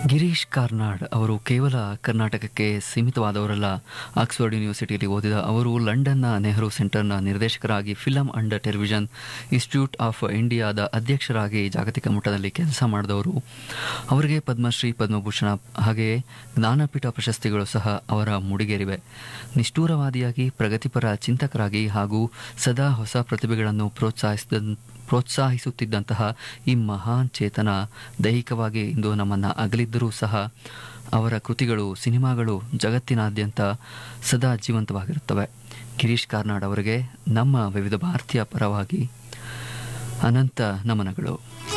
ಗಿರೀಶ್ ಕಾರ್ನಾಡ್ ಅವರು ಕೇವಲ ಕರ್ನಾಟಕಕ್ಕೆ ಸೀಮಿತವಾದವರಲ್ಲ ಆಕ್ಸ್ಫರ್ಡ್ ಯೂನಿವರ್ಸಿಟಿಯಲ್ಲಿ ಓದಿದ ಅವರು ಲಂಡನ್ನ ನೆಹರು ಸೆಂಟರ್ನ ನಿರ್ದೇಶಕರಾಗಿ film and television institute of ಇಂಡಿಯಾದ ಅಧ್ಯಕ್ಷರಾಗಿ ಜಾಗತಿಕ ಮಟ್ಟದಲ್ಲಿ ಕೆಲಸ ಮಾಡಿದವರು ಅವರಿಗೆ ಪದ್ಮಶ್ರೀ ಪದ್ಮಭೂಷಣ ಹಾಗೆಯೇ ಜ್ಞಾನಪೀಠ ಪ್ರಶಸ್ತಿಗಳು ಸಹ ಅವರ ಮುಡಿಗೇರಿವೆ ನಿಷ್ಠೂರವಾದಿಯಾಗಿ ಪ್ರಗತಿಪರ ಚಿಂತಕರಾಗಿ ಹಾಗೂ ಸದಾ ಹೊಸ ಪ್ರತಿಭೆಗಳನ್ನು ಪ್ರೋತ್ಸಾಹಿಸಿದ ಪ್ರೋತ್ಸಾಹಿಸುತ್ತಿದ್ದಂತಹ ಈ ಮಹಾನ್ ಚೇತನ ದೈಹಿಕವಾಗಿ ಇಂದು ನಮ್ಮನ್ನು ಅಗಲಿದ್ದರೂ ಸಹ ಅವರ ಕೃತಿಗಳು ಸಿನಿಮಾಗಳು ಜಗತ್ತಿನಾದ್ಯಂತ ಸದಾ ಜೀವಂತವಾಗಿರುತ್ತವೆ ಗಿರೀಶ್ ಕಾರ್ನಾಡ್ ಅವರಿಗೆ ನಮ್ಮ ವಿವಿಧ ಭಾರತೀಯ ಪರವಾಗಿ ಅನಂತ ನಮನಗಳು